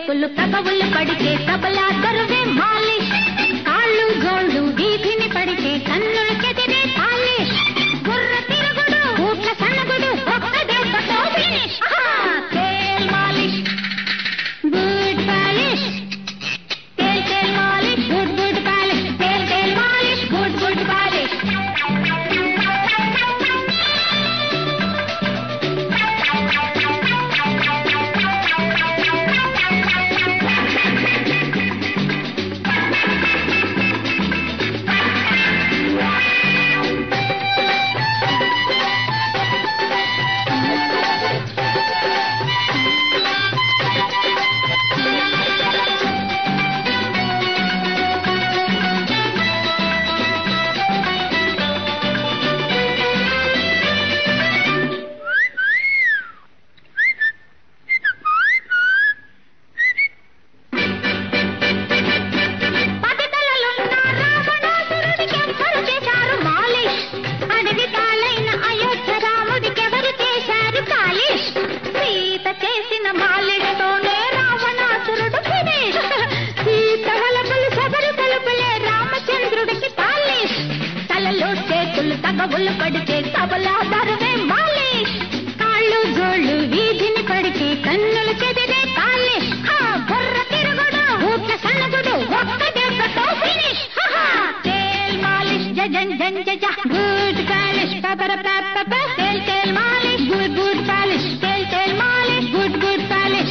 చేతులు తగవులు పడితే తబలా దరువే మాలిష్ కాళ్ళు గోళ్ళు వీధిని పడితే కన్నులు చెదిరే పాలిష్ గుర్ర తిరుగుడు ఊట్ల సన్నగుడు ఒక్క దెబ్బతో ఫినిష్ తేల్ మాలిష్ గుడ్ పాలిష్ తేల్ తేల్ మాలిష్ గుడ్ గుడ్ పాలిష్ తేల్ తేల్ మాలిష్ గుడ్ గుడ్ పాలిష్ పది తలలున్న రావణాసురుడికెవ్వరు చేశారు మాలిష్ అడవి పాలైన అయోధ్య రాముడికెవరు చేశారు పాలిష్ సీత చేసిన మాలిడితోనే రావణాసురుడు ఫినిష్ సీత వలపులు సబరు తలుపులే రామచంద్రుడికి పాలిష్ తలలో చేతులు తగవులు పడితే తబలా దరువే మాలిష్ కాళ్ళు జోళ్ళు వీధిని పడితే కన్నులు చెదిరే పాలిష్ ఆ బుర్ర తిరుగుడు ఊట్ల సన్నగుడు ఒక్క దెబ్బతో ఫినిష్ తేల్ మాలిష్ జజన్ జన్ జజ గుడ్ పాలిష్ పపర పప తేల్ తేల్ మాలిష్ గుడ్ గుడ్ పాలిష్ తేల్ తేల్ మాలిష్ గుడ్ గుడ్ పాలిష్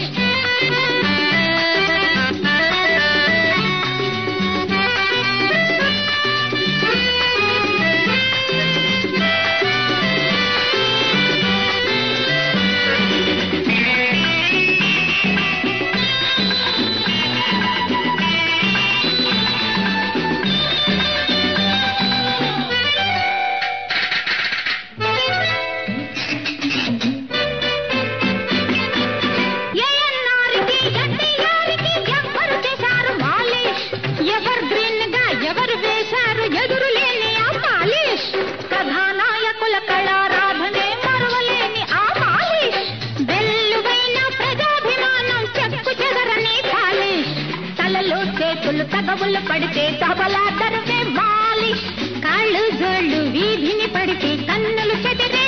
ఏఎన్నారికి ఎన్టీఆర్కి ఎవ్వరు చేశారు మాలిష్ ఎవర్ గ్రీన్ గా ఎవరు వేశారు ఎదురు లేని ఆ మాలిష్ కథానాయకుల కళారాధనే మరవలేని ఆ మాలిష్ వెల్లువైన ప్రజాభిమానం చెక్కు చెదరని పాలిష్ తలలో చేతులు తగవులు పడితే తబలా తరువే మాలిష్ కాళ్ళు జోళ్ళు వీధిని పడితే కన్నులు చెదిరే